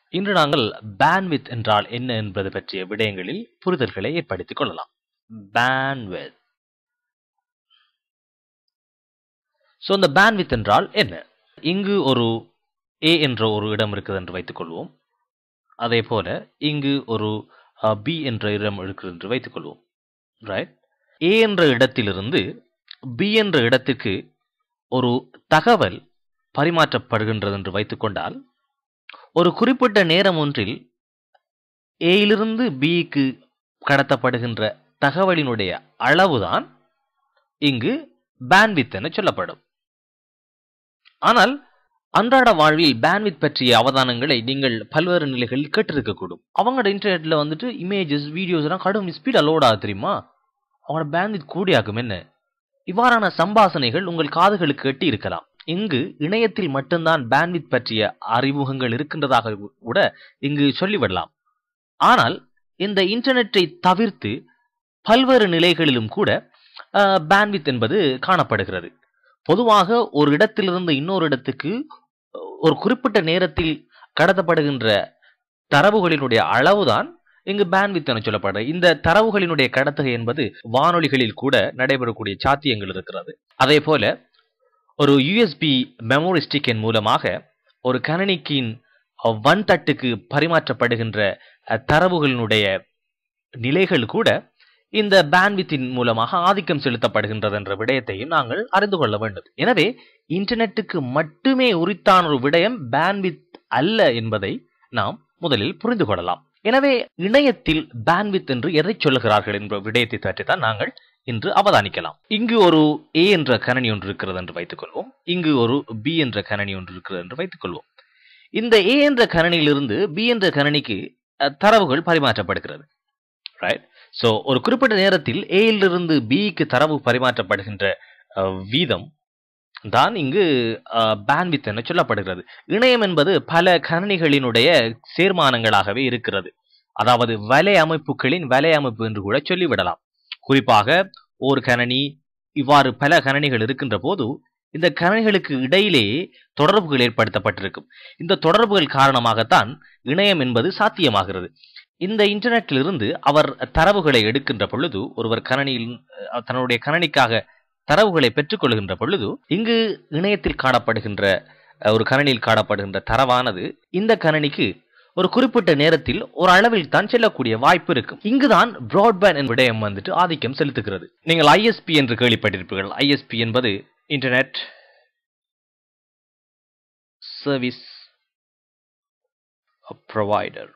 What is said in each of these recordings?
இன்று நாங்கள் பேண்ட்வித் என்றால் என்ன என்பது பற்றிய விடயங்களில் புரிதல்களை ஏற்படுத்திக் கொள்ளலாம் பேண்ட்வித் ஸோ இந்த பேண்ட்வித் என்றால் என்ன இங்கு ஒரு ஏ என்ற ஒரு இடம் இருக்குது என்று வைத்துக் கொள்வோம் அதே போல இங்கு ஒரு பி என்ற இடம் இருக்குது என்று வைத்துக் கொள்வோம் ரைட் ஏ என்ற இடத்திலிருந்து பி என்ற இடத்திற்கு ஒரு தகவல் பரிமாற்றப்படுகின்றது என்று வைத்துக்கொண்டால் ஒரு குறிப்பிட்ட நேரம் ஒன்றில் ஏயிலிருந்து பிக்கு கடத்தப்படுகின்ற தகவலினுடைய அளவுதான் இங்கு பேண்ட்வித் என சொல்லப்படும் ஆனால் அன்றாட வாழ்வில் பேண்ட்வித் பற்றிய அவதானங்களை நீங்கள் பல்வேறு நிலைகளில் கேட்டிருக்கக்கூடும் அவங்களோட இன்டர்நெட்ல வந்துட்டு இமேஜஸ் வீடியோஸ் எல்லாம் கடும் ஸ்பீட் லோட் ஆகுது தெரியுமா அவங்களோட பேண்ட்வித் கூடியாக்கும் என்ன இவ்வாறான சம்பாசனைகள் உங்கள் காதுகளுக்கு எட்டி இருக்கலாம் இங்கு இணையத்தில் மட்டும்தான் பேண்ட்வித் பற்றிய அறிமுகங்கள் இருக்கின்றதாக கூட இங்கு சொல்லிவிடலாம் ஆனால் இந்த இன்டர்நெட்டை தவிர்த்து பல்வேறு நிலைகளிலும் கூட பேண்ட்வித் என்பது காணப்படுகிறது பொதுவாக ஒரு இடத்திலிருந்து இன்னொரு இடத்துக்கு ஒரு குறிப்பிட்ட நேரத்தில் கடத்தப்படுகின்ற தரவுகளினுடைய அளவுதான் இங்கு பேண்ட்வித் என சொல்லப்படுற இந்த தரவுகளினுடைய கடத்துகை என்பது வானொலிகளில் கூட நடைபெறக்கூடிய சாத்தியங்கள் இருக்கிறது அதே போல ஒரு யூஎஸ்பி மெமோரி ஸ்டிக்கின் மூலமாக ஒரு கணனிக்கின் வன்தட்டுக்கு பரிமாற்றப்படுகின்ற தரவுகளினுடைய நிலைகள் கூட இந்த பேண்ட்வித்தின் மூலமாக ஆதிக்கம் செலுத்தப்படுகின்றது என்ற விடயத்தையும் நாங்கள் அறிந்து கொள்ள வேண்டும் எனவே இன்டர்நெட்டுக்கு மட்டுமே உரித்தான ஒரு விடயம் பேண்ட்வித் அல்ல என்பதை நாம் முதலில் புரிந்து கொள்ளலாம் எனவே இணையத்தில் பேண்ட்வித் என்று எதை சொல்லுகிறார்கள் என்ற விடயத்தை பற்றி தான் நாங்கள் இன்று அவதானிக்கலாம் இங்கு ஒரு ஏ என்ற கணனி ஒன்று இருக்கிறது என்று வைத்துக் கொள்வோம் இங்கு ஒரு பி என்ற கணனி ஒன்று இருக்கிறது என்று வைத்துக் கொள்வோம் இந்த ஏ என்ற கணனியிலிருந்து பி என்ற கணனிக்கு தரவுகள் பரிமாற்றப்படுகிறது ரைட் ஸோ ஒரு குறிப்பிட்ட நேரத்தில் ஏயிலிருந்து பிக்கு தரவு பரிமாற்றப்படுகின்ற வீதம் தான் இங்கு பேண்ட்வித் என சொல்லப்படுகிறது இணையம் என்பது பல கணனிகளினுடைய சேர்மானங்களாகவே இருக்கிறது அதாவது வலை அமைப்புகளின் வலை அமைப்பு என்று கூட சொல்லிவிடலாம் குறிப்பாக ஒரு கணனி இவ்வாறு பல கணனிகள் இருக்கின்ற போது இந்த கணனிகளுக்கு இடையிலேயே தொடர்புகள் ஏற்படுத்தப்பட்டிருக்கும் இந்த தொடர்புகள் காரணமாகத்தான் இணையம் என்பது சாத்தியமாகிறது இந்த இன்டர்நெட்டிலிருந்து அவர் தரவுகளை எடுக்கின்ற பொழுது ஒருவர் கணனியில் தன்னுடைய கணனிக்காக தரவுகளை பெற்றுக்கொள்கின்ற பொழுது இங்கு இணையத்தில் காணப்படுகின்ற ஒரு கணனியில் காணப்படுகின்ற தரவானது இந்த கணனிக்கு ஒரு குறிப்பிட்ட நேரத்தில் ஒரு அளவில் தான் செல்லக்கூடிய வாய்ப்பு இருக்கும் இங்குதான் பிராட்பேண்ட் விடயம் வந்துட்டு ஆதிக்கம் செலுத்துகிறது நீங்கள் ஐஎஸ்பி என்று கேள்விப்பட்டிருப்பீர்கள் ஐஎஸ்பி என்பது இன்டர்நெட் சர்வீஸ் ப்ரொவைடர்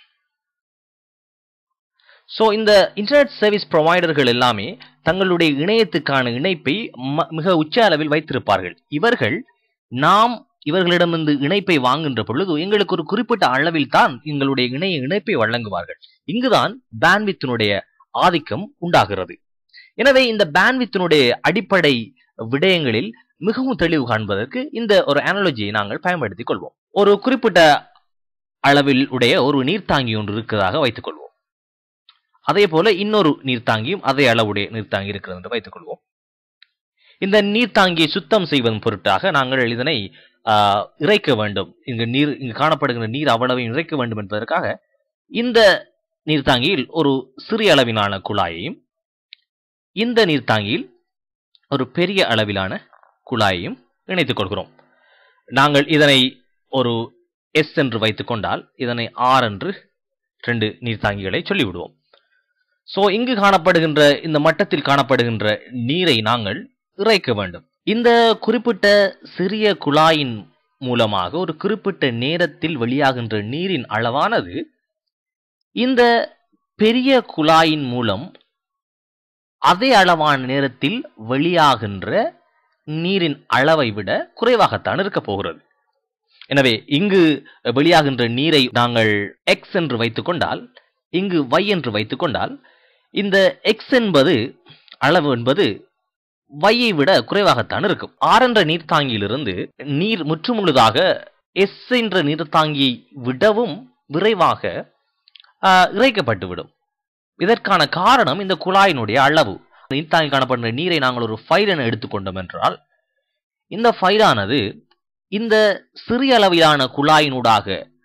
ஸோ இந்த இன்டர்நெட் சர்வீஸ் ப்ரொவைடர்கள் எல்லாமே தங்களுடைய இணையத்துக்கான இணைப்பை மிக உச்ச அளவில் வைத்திருப்பார்கள் இவர்கள் நாம் இவர்களிடமிருந்து இணைப்பை வாங்குகின்ற பொழுது எங்களுக்கு ஒரு குறிப்பிட்ட அளவில் தான் எங்களுடைய இணைய இணைப்பை வழங்குவார்கள் இங்குதான் பேண்ட்வித்தினுடைய ஆதிக்கம் உண்டாகிறது எனவே இந்த பேண்ட்வித்தினுடைய அடிப்படை விடயங்களில் மிகவும் தெளிவு காண்பதற்கு இந்த ஒரு அனாலஜியை நாங்கள் பயன்படுத்திக் கொள்வோம் ஒரு குறிப்பிட்ட அளவில் உடைய ஒரு நீர்த்தாங்கி ஒன்று இருக்கிறதாக வைத்துக் கொள்வோம் அதே போல இன்னொரு நீர்த்தாங்கியும் அதே அளவுடைய நீர்த்தாங்கி இருக்கிறது என்று வைத்துக் கொள்வோம் இந்த நீர்த்தாங்கியை சுத்தம் செய்வதன் பொருட்டாக நாங்கள் இதனை இறைக்க வேண்டும் இங்கு நீர் இங்கு காணப்படுகின்ற நீர் அவ்வளவையும் இறைக்க வேண்டும் என்பதற்காக இந்த நீர்த்தாங்கியில் ஒரு சிறிய அளவிலான குழாயையும் இந்த நீர்த்தாங்கியில் ஒரு பெரிய அளவிலான குழாயையும் இணைத்துக் கொள்கிறோம் நாங்கள் இதனை ஒரு எஸ் என்று வைத்துக் கொண்டால் இதனை ஆர் என்று ரெண்டு நீர்த்தாங்கிகளை சொல்லிவிடுவோம் ஸோ இங்கு காணப்படுகின்ற இந்த மட்டத்தில் காணப்படுகின்ற நீரை நாங்கள் இறைக்க வேண்டும் இந்த குறிப்பிட்ட சிறிய குழாயின் மூலமாக ஒரு குறிப்பிட்ட நேரத்தில் வெளியாகின்ற நீரின் அளவானது இந்த பெரிய குழாயின் மூலம் அதே அளவான நேரத்தில் வெளியாகின்ற நீரின் அளவை விட குறைவாகத்தான் இருக்க போகிறது எனவே இங்கு வெளியாகின்ற நீரை நாங்கள் எக்ஸ் என்று வைத்துக்கொண்டால் இங்கு y என்று வைத்துக்கொண்டால் இந்த எக்ஸ் என்பது அளவு என்பது வையை விட குறைவாகத்தான் இருக்கும் ஆர் என்ற நீர்த்தாங்கியிலிருந்து நீர் முற்றுமுழுதாக எஸ் என்ற நீர்த்தாங்கியை விடவும் விரைவாக இறைக்கப்பட்டுவிடும் இதற்கான காரணம் இந்த குழாயினுடைய அளவு நீர்த்தாங்கி காணப்படுகிற நீரை நாங்கள் ஒரு ஃபைல் என எடுத்துக்கொண்டோம் என்றால் இந்த ஃபைலானது இந்த சிறிய அளவிலான குழாயினூடாக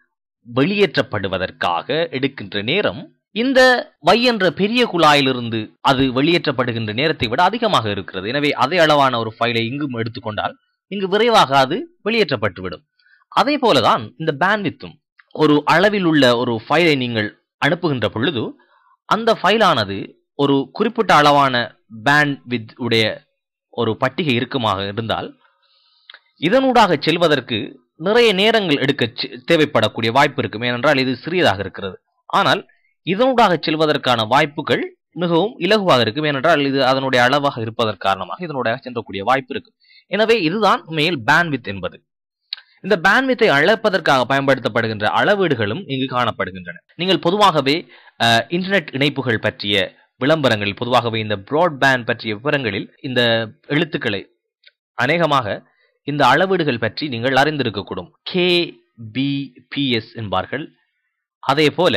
வெளியேற்றப்படுவதற்காக எடுக்கின்ற நேரம் இந்த y என்ற பெரிய குழாயிலிருந்து அது வெளியேற்றப்படுகின்ற நேரத்தை விட அதிகமாக இருக்கிறது எனவே அதே அளவான ஒரு ஃபைலை இங்கும் எடுத்துக்கொண்டால் இங்கு விரைவாக அது வெளியேற்றப்பட்டுவிடும் அதே போலதான் இந்த பேண்ட்வித்தும் ஒரு அளவில் உள்ள ஒரு ஃபைலை நீங்கள் அனுப்புகின்ற பொழுது அந்த ஃபைலானது ஒரு குறிப்பிட்ட அளவான பேண்ட் வித் உடைய ஒரு பட்டிகை இருக்குமாக இருந்தால் இதனூடாக செல்வதற்கு நிறைய நேரங்கள் எடுக்க செ- தேவைப்படக்கூடிய வாய்ப்பு இருக்கும் ஏனென்றால் இது சிறியதாக இருக்கிறது ஆனால் இதனூடாக செல்வதற்கான வாய்ப்புகள் மிகவும் இலகுவாக இருக்கும் ஏனென்றால் இது அதனுடைய அளவாக இருப்பதன் காரணமாக இதனுடைய சென்றக்கூடிய வாய்ப்பு இருக்கும் எனவே இதுதான் உண்மையில் பேண்ட்வித் என்பது இந்த பேண்ட்வித்தை அளப்பதற்காக பயன்படுத்தப்படுகின்ற அளவீடுகளும் இங்கு காணப்படுகின்றன நீங்கள் பொதுவாகவே அஹ், இன்டர்நெட் இணைப்புகள் பற்றிய விளம்பரங்களில் பொதுவாகவே இந்த பிராட்பேண்ட் பற்றிய விவரங்களில் இந்த எழுத்துக்களை அநேகமாக இந்த அளவீடுகள் பற்றி நீங்கள் அறிந்திருக்கக்கூடும் கேபிபிஎஸ் என்பார்கள் அதே போல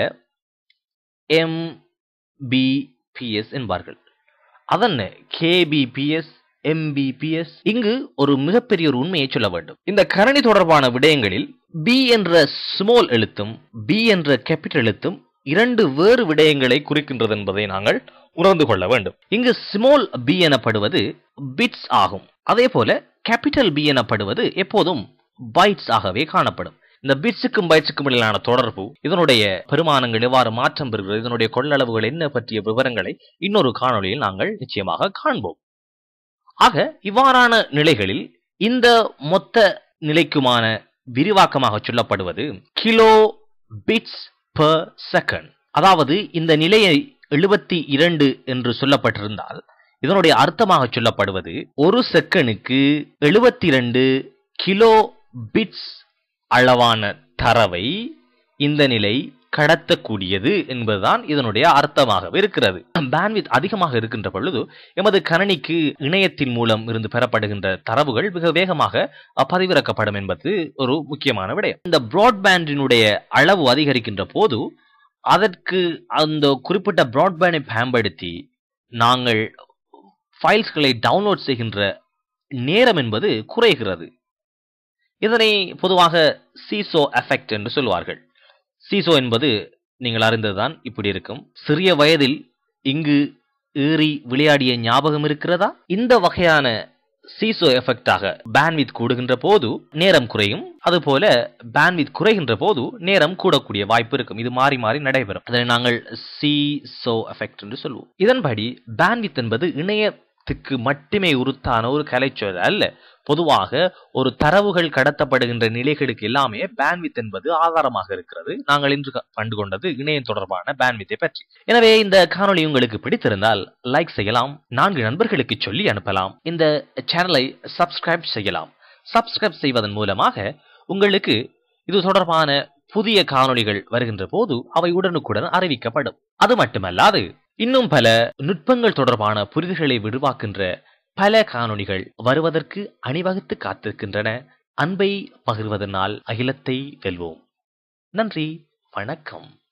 எம்பிபிஎஸ் என்பார்கள் அதென்ன கேபிபிஎஸ் எம்பிபிஎஸ் இங்கு ஒரு மிகப்பெரிய ஒரு உண்மையை சொல்ல வேண்டும் இந்த கரணி தொடர்பான விடயங்களில் பி என்ற ஸ்மால் எழுத்தும் பி என்ற கேபிட்டல் எழுத்தும் இரண்டு வேறு விடயங்களை குறிக்கின்றது என்பதை நாங்கள் உணர்ந்து கொள்ள வேண்டும் இங்கு ஸ்மால் பி எனப்படுவது பிட்ஸ் ஆகும் அதே போல கேபிட்டல் பி எனப்படுவது எப்போதும் பைட்ஸ் ஆகவே காணப்படும் இந்த பிட்ஸுக்கும் பைட்ஸுக்கும் இடையிலான தொடர்பு இதனுடைய பெருமானங்கள் எவ்வாறு மாற்றம் பெறுகிறது இதனுடைய கொள்ளளவுகள் என்ன பற்றிய விவரங்களை இன்னொரு காணொளியில் நாங்கள் நிச்சயமாக காண்போம் ஆக இவ்வாறான நிலைகளில் இந்த மொத்த நிலைக்குமான விரிவாக்கமாக சொல்லப்படுவது கிலோ பிட்ஸ் per செகண்ட் அதாவது இந்த நிலையை எழுபத்தி இரண்டு என்று சொல்லப்பட்டிருந்தால் இதனுடைய அர்த்தமாக சொல்லப்படுவது ஒரு செகண்டுக்கு எழுபத்தி இரண்டு கிலோ பிட்ஸ் அளவான தரவை இந்த நிலை கடத்தக்கூடியது என்பதுதான் இதனுடைய அர்த்தமாக இருக்கிறது பேண்ட்வித் அதிகமாக இருக்கின்ற பொழுது எமது கணனிக்கு இணையத்தின் மூலம் இருந்து பெறப்படுகின்ற தரவுகள் மிக வேகமாக அஹ், பதிவிறக்கப்படும் என்பது ஒரு முக்கியமான விடயம் இந்த பிராட்பேண்டினுடைய அளவு அதிகரிக்கின்ற போது அதற்கு அந்த குறிப்பிட்ட பிராட்பேண்டை பயன்படுத்தி நாங்கள் ஃபைல்ஸ்களை டவுன்லோட் செய்கின்ற நேரம் என்பது குறைகிறது இதனை பொதுவாக சீசோ எஃபெக்ட் என்று சொல்வார்கள் சீசோ என்பது நீங்கள் அறிந்ததுதான் இப்படி இருக்கும் சிறிய வயதில் இங்கு ஏறி விளையாடிய ஞாபகம் இருக்கிறதா இந்த வகையான சீசோ எஃபெக்டாக பேண்ட்வித் கூடுகின்ற போது நேரம் குறையும் அதுபோல பேண்ட்வித் குறைகின்ற போது நேரம் கூடக்கூடிய வாய்ப்பு இருக்கும் இது மாறி மாறி நடைபெறும் அதனை நாங்கள் சீசோ எஃபெக்ட் என்று சொல்வோம் இதன்படி பேண்ட்வித் என்பது இணையத்துக்கு மட்டுமே உருத்தான ஒரு கலைச்சொல் அல்ல பொதுவாக ஒரு தரவுகள் கடத்தப்படுகின்ற நிலைகளுக்கு எல்லாமே பேண்ட்வித் என்பது ஆதாரமாக இருக்கிறது நாங்கள் இன்று க- கண்டு கொண்டது இணையம் தொடர்பான பேண்ட்வித்தை பற்றி எனவே இந்த காணொளி உங்களுக்கு பிடித்திருந்தால் லைக் செய்யலாம் நான்கு நண்பர்களுக்கு சொல்லி அனுப்பலாம் இந்த சேனலை சப்ஸ்கிரைப் செய்யலாம் சப்ஸ்கிரைப் செய்வதன் மூலமாக உங்களுக்கு இது தொடர்பான புதிய காணொளிகள் வருகின்ற போது அவை உடனுக்குடன் அறிவிக்கப்படும் அது மட்டுமல்லாது இன்னும் பல நுட்பங்கள் தொடர்பான புரிதல்களை விரிவாக்கின்ற பல காணொளிகள் வருவதற்கு அணிவகுத்து காத்திருக்கின்றன அன்பை பகிர்வதனால் அகிலத்தை வெல்வோம் நன்றி வணக்கம்